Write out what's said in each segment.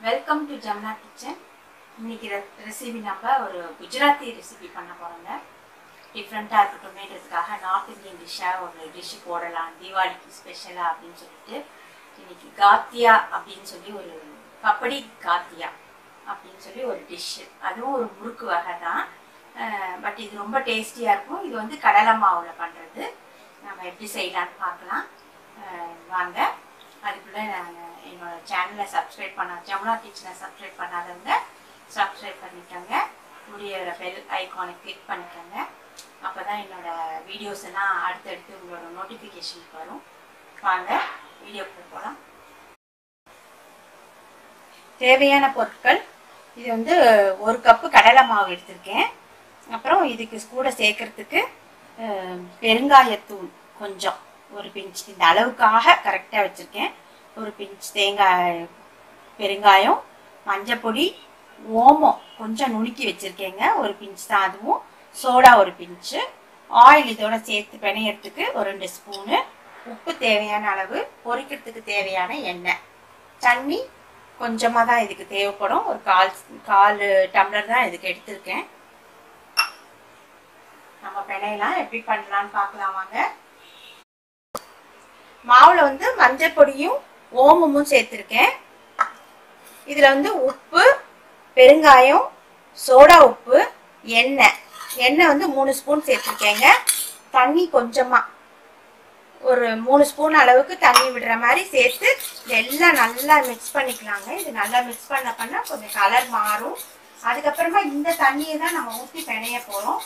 welcome to Jamna kitchen இன்னைக்கு recipe நம்ம ஒரு குஜராத்தி ரெசிபி பண்ண போகிறோங்க டிஃப்ரெண்ட்டாக இருக்கட்டுமேன்றதுக்காக நார்த் இந்தியன் டிஷ்ஷாக ஒரு டிஷ்ஷு போடலாம் தீபாவளிக்கு ஸ்பெஷலாக அப்படின்னு சொல்லிட்டு இன்னைக்கு காத்தியா அப்படின்னு சொல்லி ஒரு பப்படி காத்தியா அப்படின்னு சொல்லி ஒரு டிஷ்ஷு அதுவும் ஒரு முறுக்கு வகை தான் பட் இது ரொம்ப டேஸ்டியாக இருக்கும் இது வந்து கடலை மாவில் பண்ணுறது நம்ம எப்படி செய்யலான்னு பார்க்கலாம் அஹ் வாங்க அதுக்குள்ளே நான் என்னோட சேனலை சப்ஸ்கிரைப் பண்ண ஜமுனா கிச்சனை சப்ஸ்கிரைப் பண்ணாதவங்க சப்ஸ்கிரைப் பண்ணிக்கோங்க முடியிற பெல் ஐக்கானை கிளிக் பண்ணிக்கோங்க அப்போ தான் என்னோட வீடியோஸ் எல்லாம் அடுத்தடுத்து உங்களோட நோட்டிஃபிகேஷனுக்கு வரும் வாங்க வீடியோக்குள்ள போகலாம் தேவையான பொருட்கள் இது வந்து ஒரு கப்பு கடலை மாவு எடுத்திருக்கேன் அப்புறம் இதுக்கு கூட சேர்க்கறதுக்கு அஹ், பெருங்காயத்தூள் கொஞ்சம் ஒரு பிஞ்ச் இந்த அளவுக்காக கரெக்டாக வச்சுருக்கேன் ஒரு பிஞ்ச் தேங்காய் பெருங்காயம் மஞ்சப்பொடி ஓமம் கொஞ்சம் நுணுக்கி வச்சுருக்கேங்க ஒரு பிஞ்ச் தான் அதுவும் சோடா ஒரு பிஞ்சு ஆயில் இதோட சேர்த்து பிணையறதுக்கு ஒரு ரெண்டு ஸ்பூனு உப்பு தேவையான அளவு பொரிக்கிறதுக்கு தேவையான எண்ணெய் தண்ணி கொஞ்சமாக தான் இதுக்கு தேவைப்படும் ஒரு கால் கால் டம்ளர் தான் இதுக்கு எடுத்திருக்கேன் நம்ம பிணையலாம் எப்படி பண்ணலான்னு பார்க்கலாம் வாங்க மாவுல வந்து மஞ்சள் பொடியும் ஓமமும் சேர்த்துருக்கேன் இதுல வந்து உப்பு பெருங்காயம் சோடா உப்பு எண்ணெய் எண்ணெய் வந்து மூணு ஸ்பூன் சேர்த்துருக்கேங்க தண்ணி கொஞ்சமா ஒரு மூணு ஸ்பூன் அளவுக்கு தண்ணி விடுற மாதிரி சேர்த்து எல்லாம் நல்லா மிக்ஸ் பண்ணிக்கலாங்க இது நல்லா மிக்ஸ் பண்ண பண்ண கொஞ்சம் கலர் மாறும் அதுக்கப்புறமா இந்த தண்ணியை தான் நம்ம ஊற்றி பிணைய போகிறோம்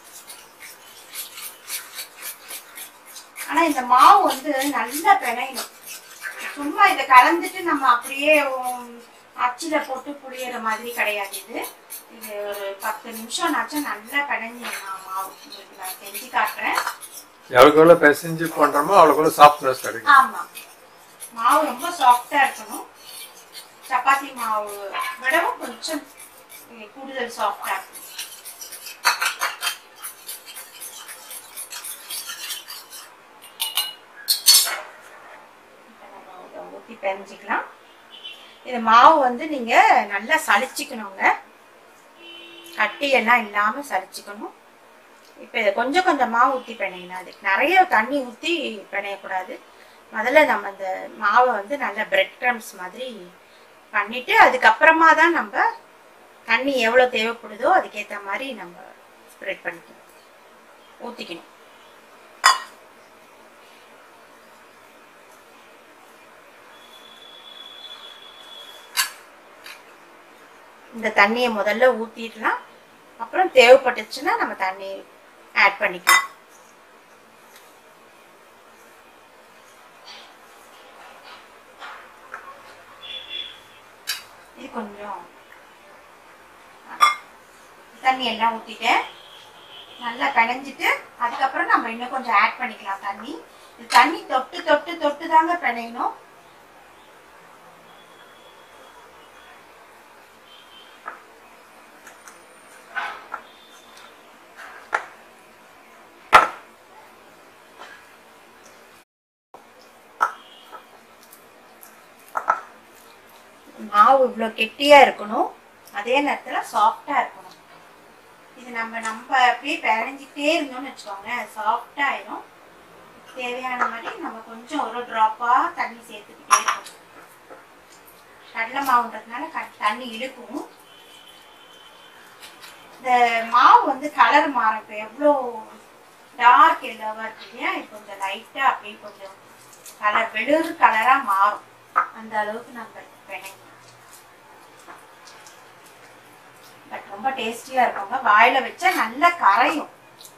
ஆனா இந்த மாவு வந்து நல்லா பிணையணும் சும்மா இதை கலந்துட்டு நம்ம அப்படியே உம், அச்சில போட்டு புளியற மாதிரி கிடையாது இது இது ஒரு பத்து நிமிஷம் நாச்சும் நல்லா பிணைஞ்சிடலாம் மாவு உங்களுக்கு நான் செஞ்சு காட்டுறேன் எவ்வளோக்கு எவ்வளோ பிசைஞ்சு பண்ணுறோமோ அவ்வளோக்குள்ள சாஃப்ட்னஸ் கிடைக்கும் ஆமா மாவு ரொம்ப சாஃப்டா இருக்கணும் சப்பாத்தி மாவு விடவும் கொஞ்சம் இங்க கூடுதல் சாஃப்டா இருக்கும் இப்ப நம்ம இதை ஊத்தி பிணைஞ்சிக்கலாம் இது மாவு வந்து நீங்க நல்லா சலிச்சுக்கணுங்க கட்டி எல்லாம் இல்லாம சலிச்சுக்கணும் இப்போ இதை கொஞ்சம் கொஞ்சமாக ஊற்றி பிணையணும் அதுக்கு நிறைய தண்ணி ஊற்றி பிணையக்கூடாது முதல்ல நம்ம இந்த மாவை வந்து நல்ல பிரெட் க்ரம்ஸ் மாதிரி பண்ணிட்டு அதுக்கப்புறமா தான் நம்ம தண்ணி எவ்வளோ தேவைப்படுதோ அதுக்கேற்ற மாதிரி நம்ம ஸ்ப்ரெட் பண்ணிக்கணும் ஊற்றிக்கணும் இந்த தண்ணியை முதல்ல ஊற்றிடலாம் அப்புறம் தேவைப்பட்டுச்சுன்னா நம்ம தண்ணி ஆட் பண்ணிக்கலாம் இது கொஞ்சம் தண்ணி எல்லாம் ஊற்றிட்டேன் நல்லா பிணைஞ்சிட்டு அதுக்கப்புறம் நம்ம இன்னும் கொஞ்சம் ஆட் பண்ணிக்கலாம் தண்ணி இது தண்ணி தொட்டு தொட்டு தொட்டு தாங்க பிணையணும் மாவு இவ்வளோ கெட்டியாக இருக்கணும் அதே நேரத்தில் சாஃப்டாக இருக்கணும் இது நம்ம நம்ம அப்படியே பிணைஞ்சிக்கிட்டே இருந்தோம்னு வச்சுக்கோங்க சாஃப்டாக ஆயிடும் தேவையான மாதிரி நம்ம கொஞ்சம் ஒரு ட்ராப்பாக தண்ணி சேர்த்துக்கிட்டே இருக்கணும் கடலை மாவுன்றதுனால க- தண்ணி இழுக்கும் இந்த மாவு வந்து கலர் மாறும் இப்போ எவ்வளோ டார்க் எல்லோவாக இருக்கு இல்லையா இப்போ கொஞ்சம் லைட்டாக அப்படியே கொஞ்சம் கலர் வெளிர் கலராக மாறும் அந்த அளவுக்கு நம்ம பிணைக்கணும் பட் ரொம்ப டேஸ்டியா இருக்குங்க வாயில வச்சா நல்லா கரையும்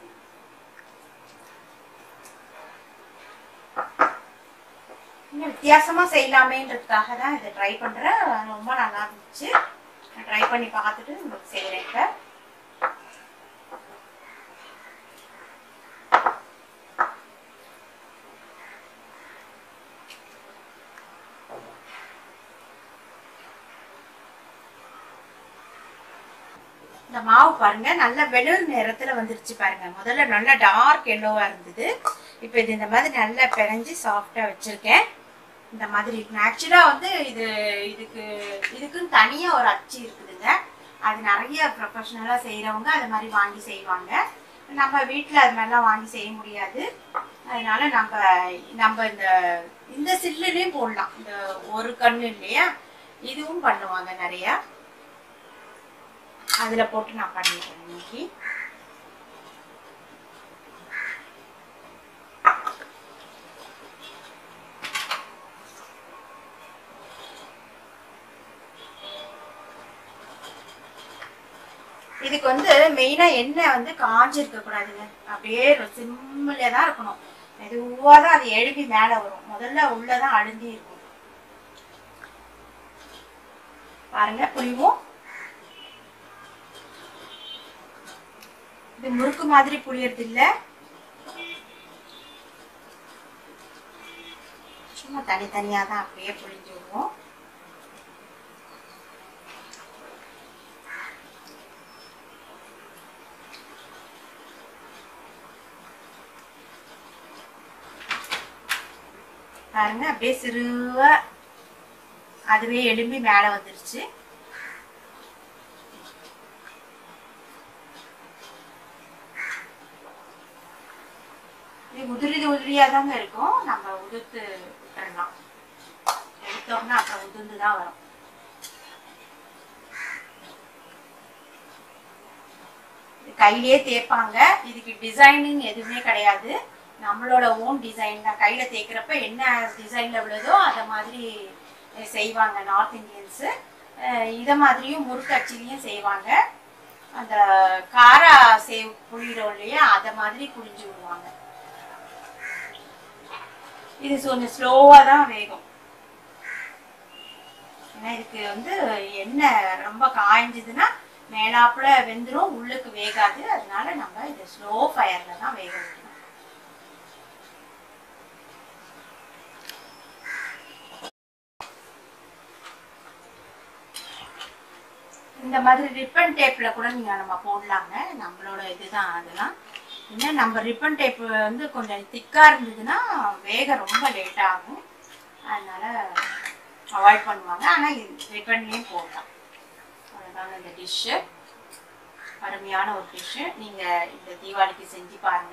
இன்னும் வித்தியாசமா செய்யலாமேன்றதுக்காக தான் இதை ட்ரை பண்றேன் ரொம்ப நல்லா இருந்துச்சு நான் ட்ரை பண்ணி பார்த்துட்டு உங்களுக்கு செய்யறேன் இப்ப இந்த மாவு பாருங்க நல்ல வெளிர் நிறத்துல வந்துருச்சு பாருங்க முதல்ல நல்லா டார்க் எல்லோவா இருந்தது இப்போ இது இந்த மாதிரி நல்லா பிணைஞ்சு சாஃப்டா வச்சிருக்கேன் இந்த மாதிரி இருக்கு ஆக்சுவலாக வந்து இது இதுக்கு இதுக்குன்னு தனியாக ஒரு அச்சு இருக்குதுங்க அது நிறைய ப்ரொஃபஷ்னலாக செய்கிறவங்க அது மாதிரி வாங்கி செய்வாங்க நம்ம வீட்டில் அது மாதிரிலாம் வாங்கி செய்ய முடியாது அதனால நம்ம நம்ம இந்த இந்த சில்லுலேயும் போடலாம் இந்த ஒரு கண்ணு இல்லையா இதுவும் பண்ணுவாங்க நிறையா அதில் போட்டு நான் பண்ணிட்டேன் இன்னைக்கு இதுக்கு வந்து மெயினா எண்ணெய் வந்து காஞ்சிருக்க கூடாதுங்க அப்படியே சிம்மில் தான் இருக்கணும் மெதுவா தான் அது எழுப்பி மேலே வரும் முதல்ல உள்ளதான் அழுந்தி இருக்கும் பாருங்க புளிவும் இது முறுக்கு மாதிரி புளியறது இல்ல சும்மா தனித்தனியா தான் அப்படியே புளிஞ்சு விடுவோம் பாருங்க அப்படியே சிறுவா அதுவே எழும்பி மேலே வந்துருச்சு இது உதிரி உதிரியா தாங்க இருக்கும் நம்ம உதிர்த்து விட்டுறலாம் எடுத்தோம்னா அப்புறம் உதிர்ந்து தான் வரும் இது கையிலேயே தேய்ப்பாங்க இதுக்கு டிசைனிங் எதுவுமே கிடையாது நம்மளோட ஓன் டிசைன் தான் கையில தேய்க்கிறப்ப என்ன டிசைன்ல விழுதோ அதை மாதிரி அஹ், செய்வாங்க நார்த் இந்தியன்ஸு இதை மாதிரியும் முறுக்கு அச்சிலையும் செய்வாங்க அந்த காரா சேவ் புளியிறோம் இல்லையா அதை மாதிரி புளிஞ்சு விடுவாங்க இது கொஞ்சம் ஸ்லோவாக தான் வேகும் ஏன்னா இதுக்கு வந்து எண்ணெய் ரொம்ப காய்ஞ்சதுன்னா மேலாப்புல வெந்துரும் உள்ளுக்கு வேகாது அதனால நம்ம இது ஸ்லோ ஃபயர்ல தான் வேக வைக்கணும் இந்த மாதிரி ரிப்பன் டேப்ல கூட நீங்க நம்ம போடலாங்க நம்மளோட இதுதான் அதெல்லாம் இன்னும் நம்ம ரிப்பன் டேப் வந்து கொஞ்சம் திக்கா இருந்ததுன்னா வேக ரொம்ப லேட் ஆகும் அதனால அவாய்ட் பண்ணுவாங்க ஆனா இது ரிப்பன்லயும் போடலாம் அவ்வளோதாங்க இந்த டிஷ்ஷு அருமையான ஒரு டிஷ்ஷு நீங்க இந்த தீபாவளிக்கு செஞ்சு பாருங்க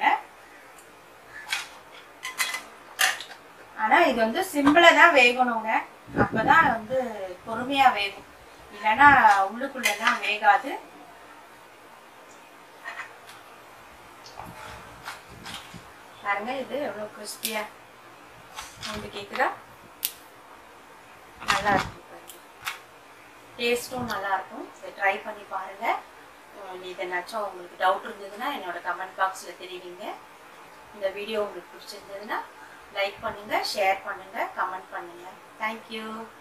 ஆனா இது வந்து சிம்பிளா தான் வேகணுங்க அப்பதான் வந்து பொறுமையா வேகும் இல்லைன்னா உள்ளுக்குள்ளெல்லாம் வேகாது பாருங்க இது எவ்வளோ கிறிஸ்பியா உங்களுக்கு கேக்குதா நல்லா இருக்கும் டேஸ்ட்டும் நல்லா இருக்கும் இதை ட்ரை பண்ணி பாருங்க உங்களுக்கு இதனாச்சும் உங்களுக்கு டவுட் இருந்ததுன்னா என்னோட கமெண்ட் பாக்ஸில் தெரிவிங்க இந்த வீடியோ உங்களுக்கு பிடிச்சிருந்ததுன்னா லைக் பண்ணுங்க ஷேர் பண்ணுங்க கமெண்ட் பண்ணுங்க தேங்க்யூ